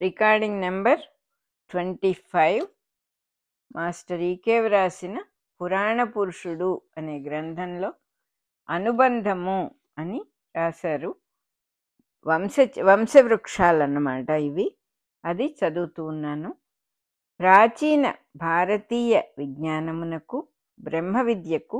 recording number twenty five master E K వ్రాసిన పురాణ పురుషుడు అనే గ్రంథంలో అనుబంధము అని రాశారు వంశ వంశవృక్షాలు అన్నమాట ఇవి అది చదువుతూ ఉన్నాను ప్రాచీన భారతీయ విజ్ఞానమునకు బ్రహ్మ విద్యకు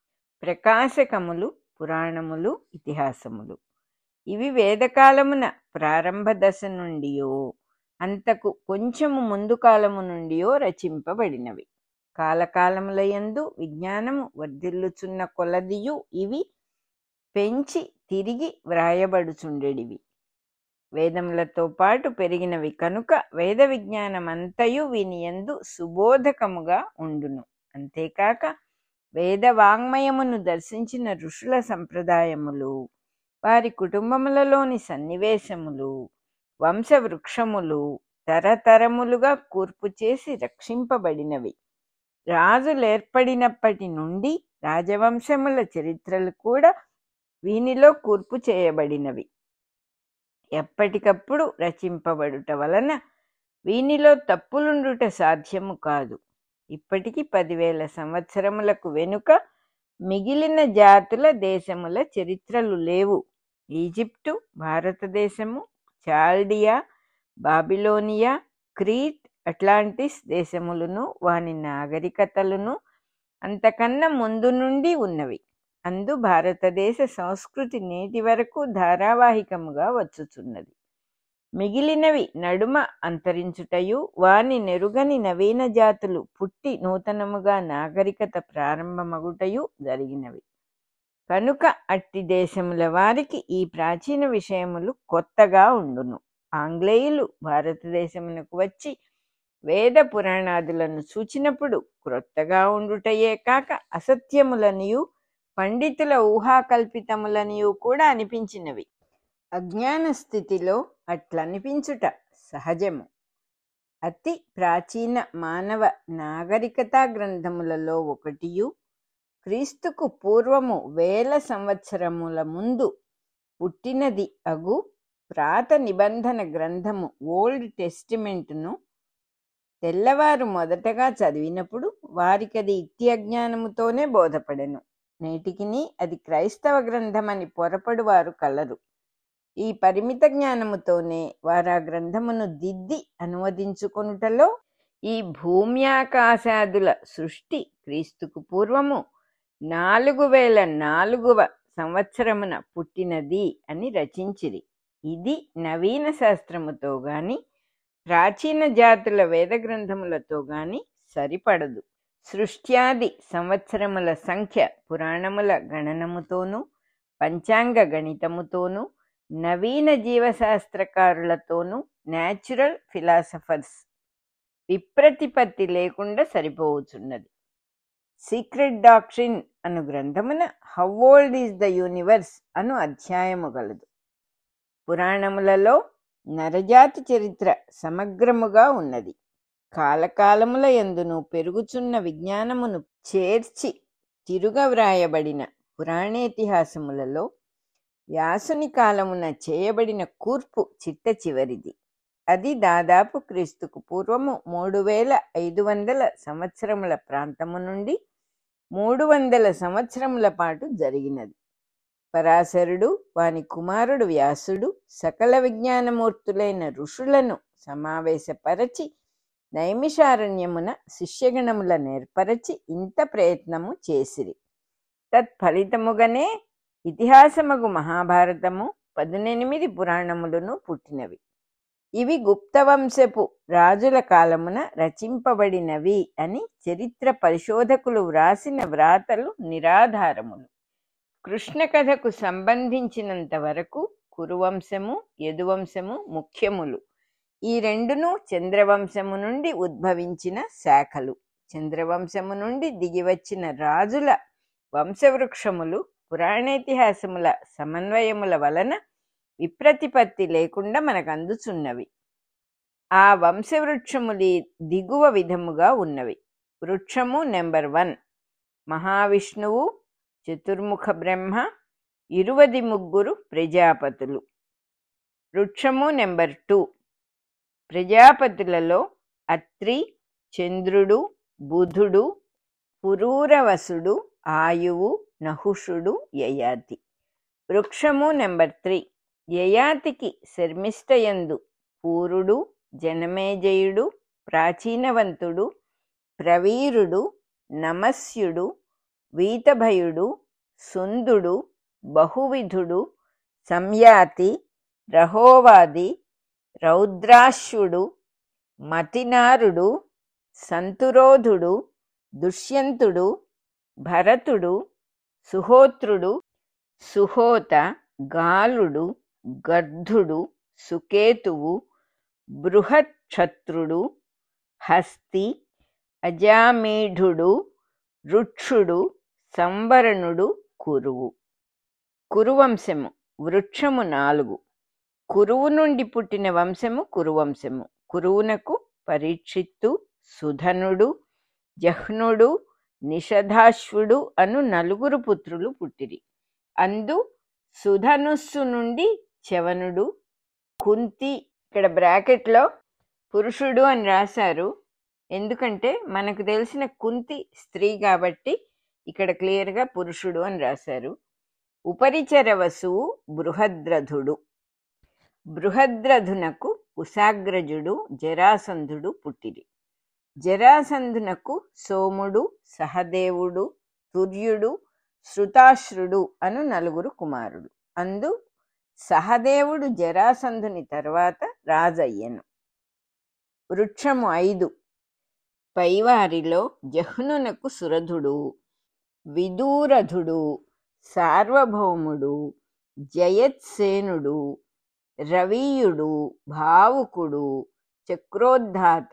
ప్రకాశకములు పురాణములు ఇతిహాసములు ఇవి వేదకాలమున ప్రారంభ దశ నుండియో అంతకు కొంచెము ముందు కాలము నుండియో రచింపబడినవి కాలకాలములయందు విజ్ఞానము వర్ధిల్లుచున్న కొలదియు ఇవి పెంచి తిరిగి వ్రాయబడుచుండెడివి వేదములతో పాటు పెరిగినవి కనుక వేద విజ్ఞానమంతయు వీనియందు సుబోధకముగా ఉండును అంతేకాక వేద వాంగ్మయమును దర్శించిన ఋషుల సంప్రదాయములు వారి కుటుంబములలోని సన్నివేశములు వంశవృక్షములు తరతరములుగా కూర్పు చేసి రక్షింపబడినవి రాజులేర్పడినప్పటి నుండి రాజవంశముల చరిత్రలు కూడా వీనిలో కూర్పు చేయబడినవి ఎప్పటికప్పుడు రచింపబడుట వలన వీనిలో తప్పులుండుట సాధ్యము కాదు ఇప్పటికి పదివేల సంవత్సరములకు వెనుక మిగిలిన జాతుల దేశముల చరిత్రలు లేవు ఈజిప్టు భారతదేశము చాల్డియా బాబిలోనియా క్రీట్ అట్లాంటిస్ దేశములను వాని నాగరికతలను అంతకన్నా ముందు నుండి ఉన్నవి అందు భారతదేశ సంస్కృతి నేటి వరకు ధారావాహికముగా వచ్చుచున్నది మిగిలినవి నడుమ అంతరించుటయు వాని నెరుగని నవీన జాతులు పుట్టి నూతనముగా నాగరికత ప్రారంభమగుటయు జరిగినవి కనుక అట్టి దేశముల వారికి ఈ ప్రాచీన విషయములు కొత్తగా ఉండును ఆంగ్లేయులు భారతదేశమునకు వచ్చి వేద పురాణాదులను సూచినప్పుడు క్రొత్తగా ఉండుటయే కాక అసత్యములనియు పండితుల ఊహాకల్పితములనియు కూడా అనిపించినవి అజ్ఞాన స్థితిలో అట్లనిపించుట సహజము అతి ప్రాచీన మానవ నాగరికతా గ్రంథములలో ఒకటియు క్రీస్తుకు పూర్వము వేల సంవత్సరముల ముందు పుట్టినది అగు ప్రాత నిబంధన గ్రంథము ఓల్డ్ టెస్టిమెంట్ను తెల్లవారు మొదటగా చదివినప్పుడు వారికది ఇత్య జ్ఞానముతోనే బోధపడెను నేటికిని అది క్రైస్తవ గ్రంథమని పొరపడు వారు కలరు ఈ పరిమిత జ్ఞానముతోనే వారు ఆ గ్రంథమును దిద్ది అనువదించుకొనుటలో ఈ భూమ్యాకాశాదుల సృష్టి క్రీస్తుకు పూర్వము నాలుగు వేల నాలుగవ సంవత్సరమున పుట్టినది అని రచించిరి ఇది నవీన శాస్త్రముతో గాని ప్రాచీన జాతుల వేద గ్రంథములతో గాని సరిపడదు సృష్ట్యాది సంవత్సరముల సంఖ్య పురాణముల గణనముతోనూ పంచాంగ గణితముతోనూ నవీన జీవశాస్త్రకారులతోనూ న్యాచురల్ ఫిలాసఫర్స్ విప్రతిపత్తి లేకుండా సరిపోవచ్చున్నది సీక్రెట్ డాక్ట్రిన్ అను గ్రంథమున how old is the universe అను అధ్యాయము గలదు పురాణములలో నరజాతి చరిత్ర సమగ్రముగా ఉన్నది కాలకాలముల ఎందును పెరుగుచున్న విజ్ఞానమును చేర్చి తిరుగ వ్రాయబడిన పురాణేతిహాసములలో వ్యాసుని కాలమున చేయబడిన కూర్పు చిట్ట చివరిది అది దాదాపు క్రీస్తుకు పూర్వము మూడు వేల ఐదు వందల సంవత్సరముల ప్రాంతము నుండి మూడు వందల సంవత్సరముల పాటు జరిగినది పరాశరుడు వాని కుమారుడు వ్యాసుడు సకల విజ్ఞానమూర్తులైన ఋషులను సమావేశపరచి నైమిషారణ్యమున శిష్యగణముల నేర్పరచి ఇంత ప్రయత్నము చేసిరి తత్ఫలితముగానే ఇతిహాసమగు మహాభారతము పదునెనిమిది పురాణములను పుట్టినవి ఇవి గుప్తవంశపు రాజుల కాలమున రచింపబడినవి అని చరిత్ర పరిశోధకులు వ్రాసిన వ్రాతలు నిరాధారములు కృష్ణ కథకు సంబంధించినంత వరకు కురువంశము యదువంశము ముఖ్యములు ఈ రెండును చంద్రవంశము నుండి ఉద్భవించిన శాఖలు చంద్రవంశము నుండి దిగివచ్చిన రాజుల వంశవృక్షములు పురాణేతిహాసముల సమన్వయముల వలన విప్రతిపత్తి లేకుండా మనకు అందుచున్నవి ఆ వంశవృక్షములి దిగువ విధముగా ఉన్నవి వృక్షము నెంబర్ వన్ మహావిష్ణువు చతుర్ముఖ బ్రహ్మ ఇరువది ముగ్గురు ప్రజాపతులు వృక్షము నెంబర్ టూ ప్రజాపతులలో అత్రి చంద్రుడు బుధుడు పురూరవసుడు ఆయువు నహుషుడు యయాతి వృక్షము నెంబర్ త్రీ యయాతికి శర్మిష్టయందు పూరుడు జనమేజయుడు ప్రాచీనవంతుడు ప్రవీరుడు నమస్యుడు వీతభయుడు సుందుడు బహువిధుడు సంయాతి రహోవాది రౌద్రాశ్వుడు మతినారుడు సంతురోధుడు దుష్యంతుడు భరతుడు సుహోత్రుడు సుహోత గాలుడు గర్ధుడు సుకేతువు బృహక్షత్రుడు హస్తి అజామీఢుడు రుక్షుడు సంవరణుడు కురువు కురువంశము వృక్షము నాలుగు కురువు నుండి పుట్టిన వంశము కురువంశము కురువునకు పరీక్షిత్తు సుధనుడు జహ్నుడు నిషధాశ్వుడు అను నలుగురు పుత్రులు పుట్టిరి అందు సుధనుస్సు నుండి చవనుడు కుంతి ఇక్కడ బ్రాకెట్లో పురుషుడు అని రాశారు ఎందుకంటే మనకు తెలిసిన కుంతి స్త్రీ కాబట్టి ఇక్కడ క్లియర్గా పురుషుడు అని రాశారు ఉపరిచర వసువు బృహద్రథుడు బృహద్రథునకు కుశాగ్రజుడు జరాసంధుడు పుట్టిరి జరాసంధునకు సోముడు సహదేవుడు తుర్యుడు శృతాశ్రుడు అను నలుగురు కుమారుడు అందు సహదేవుడు జరాసంధుని తర్వాత రాజయ్యను వృక్షము ఐదు పైవారిలో జహ్నునకు సురధుడు విదూరధుడు సార్వభౌముడు జయత్సేనుడు రవీయుడు భావుకుడు చక్రోద్ధాత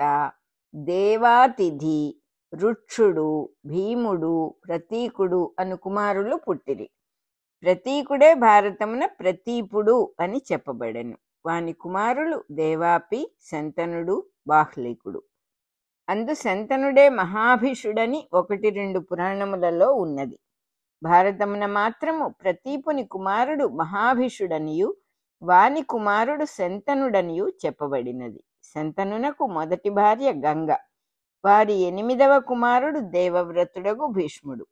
దేవాతిథి రుక్షుడు భీముడు ప్రతీకుడు అను కుమారులు పుట్టిరి ప్రతీకుడే భారతమున ప్రతీపుడు అని చెప్పబడెను వాని కుమారులు దేవాపి శంతనుడు బాహ్లికుడు అందు శంతనుడే మహాభిషుడని ఒకటి రెండు పురాణములలో ఉన్నది భారతమున మాత్రము ప్రతీపుని కుమారుడు మహాభిషుడనియు వాని కుమారుడు శంతనుడనియు చెప్పబడినది శంతనునకు మొదటి భార్య గంగ వారి ఎనిమిదవ కుమారుడు దేవవ్రతుడగు భీష్ముడు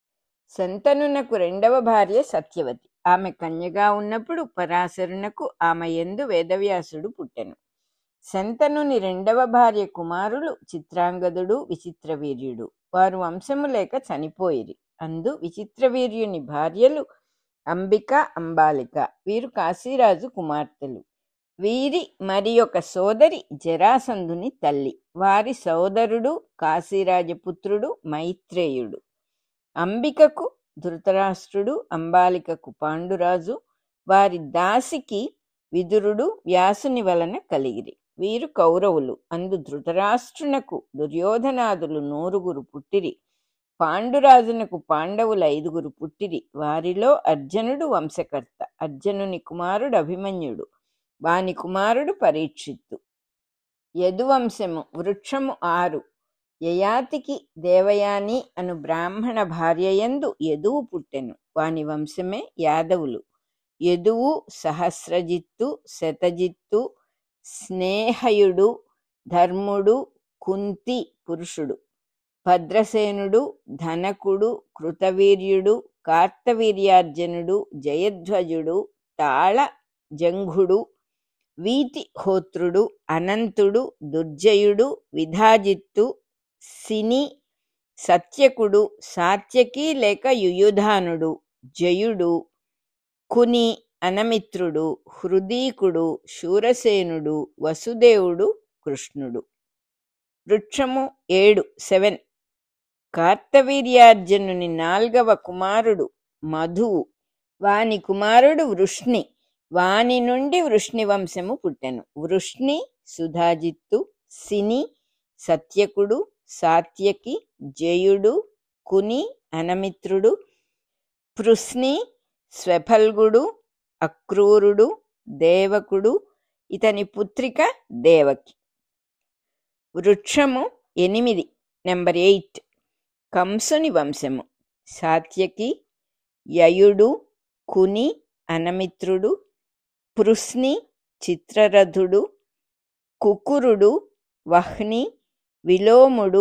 శంతనునకు రెండవ భార్య సత్యవతి ఆమె కన్యగా ఉన్నప్పుడు పరాశరునకు ఆమె ఎందు వేదవ్యాసుడు పుట్టెను శంతనుని రెండవ భార్య కుమారులు చిత్రాంగదుడు విచిత్రవీర్యుడు వారు వంశము లేక చనిపోయిరి అందు విచిత్రవీర్యుని భార్యలు అంబిక అంబాలిక వీరు కాశీరాజు కుమార్తెలు వీరి మరి ఒక సోదరి జరాసంధుని తల్లి వారి సోదరుడు కాశీరాజపుత్రుడు మైత్రేయుడు అంబికకు ధృతరాష్ట్రుడు అంబాలికకు పాండురాజు వారి దాసికి విదురుడు వ్యాసుని వలన కలిగిరి వీరు కౌరవులు అందు ధృతరాష్ట్రునకు దుర్యోధనాదులు నూరుగురు పుట్టిరి పాండురాజునకు పాండవుల ఐదుగురు పుట్టిరి వారిలో అర్జునుడు వంశకర్త అర్జునుని కుమారుడు అభిమన్యుడు వాని కుమారుడు పరీక్షిత్తు యదువంశము వృక్షము ఆరు యయాతికి దేవయాని అను బ్రాహ్మణ భార్యయందు యదువు పుట్టెను వాని వంశమే యాదవులు యదువు సహస్రజిత్తు శతజిత్తు స్నేహయుడు ధర్ముడు కుంతి పురుషుడు భద్రసేనుడు ధనకుడు కృతవీర్యుడు కార్తవీర్యార్జునుడు జయధ్వజుడు తాళ జంఘుడు వీతి హోత్రుడు అనంతుడు దుర్జయుడు విధాజిత్తు సిని సత్యకుడు సాత్యకి లేక యుయుధానుడు జయుడు కుని అనమిత్రుడు హృదీకుడు శూరసేనుడు వసుదేవుడు కృష్ణుడు వృక్షము ఏడు సెవెన్ కార్తవీర్యార్జునుని నాల్గవ కుమారుడు మధువు వాని కుమారుడు వృష్ణి వాని నుండి వృష్ణి వంశము పుట్టెను వృష్ణి సుధాజిత్తు సిని సత్యకుడు సాత్యకి జయుడు కుని అనమిత్రుడు పృస్ని స్వఫల్గుడు అక్రూరుడు దేవకుడు ఇతని పుత్రిక దేవకి వృక్షము ఎనిమిది నెంబర్ ఎయిట్ కంసుని వంశము సాత్యకి యయుడు కుని అనమిత్రుడు పృస్ని చిత్రరథుడు కుకురుడు వహ్ని విలోముడు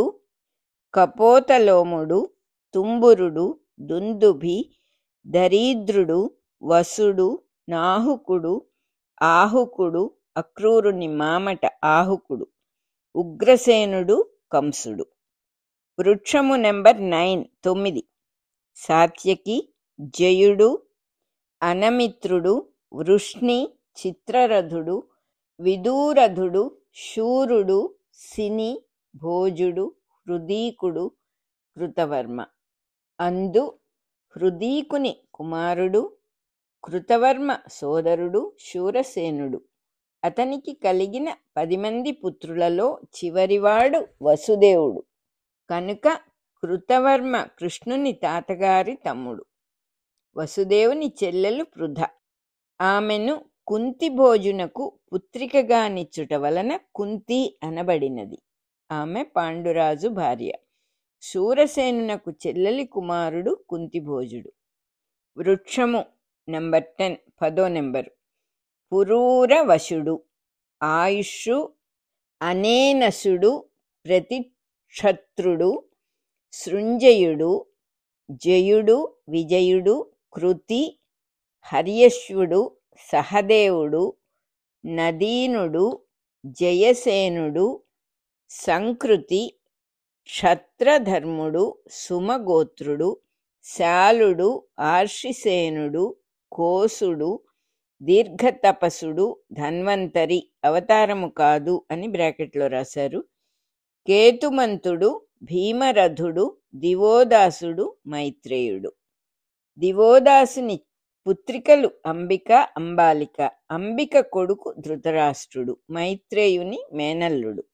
కపోతలోముడు తుంబురుడు దుందుభి దరీద్రుడు వసుడు నాహుకుడు ఆహుకుడు అక్రూరుని మామట ఆహుకుడు ఉగ్రసేనుడు కంసుడు వృక్షము నెంబర్ నైన్ తొమ్మిది సాత్యకి జయుడు అనమిత్రుడు వృష్ణి చిత్రరథుడు విదూరథుడు శూరుడు సిని భోజుడు హృదీకుడు కృతవర్మ అందు హృదీకుని కుమారుడు కృతవర్మ సోదరుడు శూరసేనుడు అతనికి కలిగిన పది మంది పుత్రులలో చివరివాడు వసుదేవుడు కనుక కృతవర్మ కృష్ణుని తాతగారి తమ్ముడు వసుదేవుని చెల్లెలు పృథ ఆమెను కుంతి భోజునకు పుత్రికగా నిచ్చుట వలన కుంతి అనబడినది ఆమె పాండురాజు భార్య శూరసేనునకు చెల్లెలి కుమారుడు కుంతిభోజుడు వృక్షము నెంబర్ టెన్ పదో నెంబరు పురూరవశుడు ఆయుషు అనేనసుడు ప్రతిక్షత్రుడు సృంజయుడు జయుడు విజయుడు కృతి హర్యశ్వుడు సహదేవుడు నదీనుడు జయసేనుడు సంకృతి క్షత్రధర్ముడు సుమగోత్రుడు శాలుడు ఆర్షిసేనుడు కోసుడు దీర్ఘతపసుడు ధన్వంతరి అవతారము కాదు అని బ్రాకెట్లో రాశారు కేతుమంతుడు భీమరథుడు దివోదాసుడు మైత్రేయుడు దివోదాసుని పుత్రికలు అంబిక అంబాలిక అంబిక కొడుకు ధృతరాష్ట్రుడు మైత్రేయుని మేనల్లుడు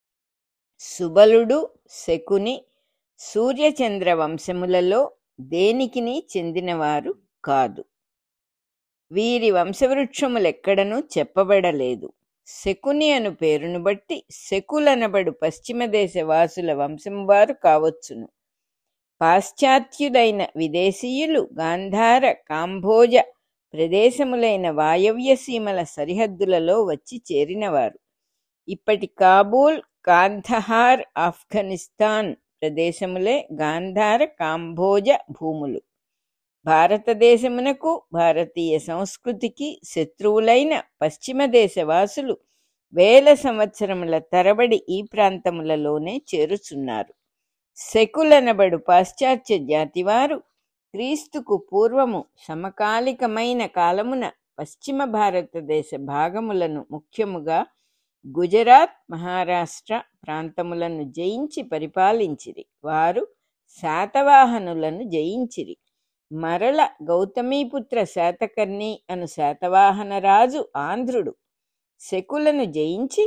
సుబలుడు శకుని సూర్యచంద్ర వంశములలో దేనికిని చెందినవారు కాదు వీరి వంశవృక్షములెక్కడనూ చెప్పబడలేదు శకుని అను పేరును బట్టి శకులనబడు పశ్చిమ దేశ వాసుల వంశము వారు కావచ్చును పాశ్చాత్యులైన విదేశీయులు గాంధార కాంభోజ ప్రదేశములైన వాయవ్య సీమల సరిహద్దులలో వచ్చి చేరినవారు ఇప్పటి కాబూల్ కాంధహార్ ఆఫ్ఘనిస్తాన్ ప్రదేశములే గాంధార కాంభోజ భూములు భారతదేశమునకు భారతీయ సంస్కృతికి శత్రువులైన పశ్చిమ దేశ వాసులు వేల సంవత్సరముల తరబడి ఈ ప్రాంతములలోనే చేరుచున్నారు శకులనబడు పాశ్చాత్య జాతివారు క్రీస్తుకు పూర్వము సమకాలికమైన కాలమున పశ్చిమ భారతదేశ భాగములను ముఖ్యముగా గుజరాత్ మహారాష్ట్ర ప్రాంతములను జయించి పరిపాలించిరి వారు శాతవాహనులను జయించిరి మరల గౌతమీపుత్ర శాతకర్ణి అను శాతవాహన రాజు ఆంధ్రుడు శకులను జయించి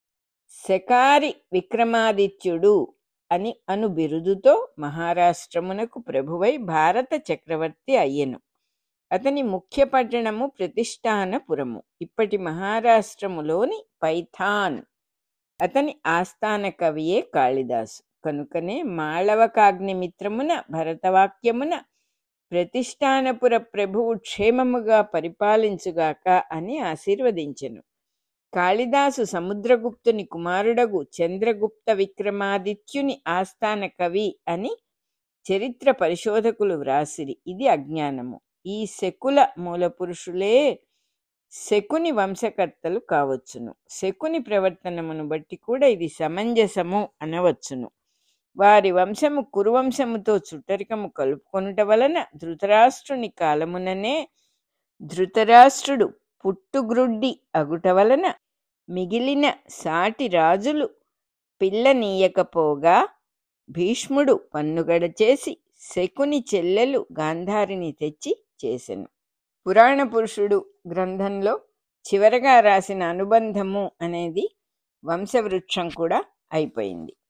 శకారి విక్రమాదిత్యుడు అని అను బిరుదుతో మహారాష్ట్రమునకు ప్రభువై భారత చక్రవర్తి అయ్యెను అతని ముఖ్య పట్టణము ప్రతిష్టానపురము ఇప్పటి మహారాష్ట్రములోని పైథాన్ అతని ఆస్థాన కవియే కాళిదాసు కనుకనే మాళవకాగ్నిమిత్రమున భరతవాక్యమున ప్రతిష్టానపుర ప్రభువు క్షేమముగా పరిపాలించుగాక అని ఆశీర్వదించెను కాళిదాసు సముద్రగుప్తుని కుమారుడగు చంద్రగుప్త విక్రమాదిత్యుని ఆస్థాన కవి అని చరిత్ర పరిశోధకులు వ్రాసిరి ఇది అజ్ఞానము ఈ శకుల మూలపురుషులే శకుని వంశకర్తలు కావచ్చును శకుని ప్రవర్తనమును బట్టి కూడా ఇది సమంజసము అనవచ్చును వారి వంశము కురువంశముతో చుట్టరికము కలుపుకొనుట వలన ధృతరాష్ట్రుని కాలముననే ధృతరాష్ట్రుడు పుట్టుగ్రుడ్డి అగుట వలన మిగిలిన సాటి రాజులు పిల్లనీయకపోగా భీష్ముడు పన్నుగడ చేసి శకుని చెల్లెలు గాంధారిని తెచ్చి చేసెను పురాణ పురుషుడు గ్రంథంలో చివరగా రాసిన అనుబంధము అనేది వంశవృక్షం కూడా అయిపోయింది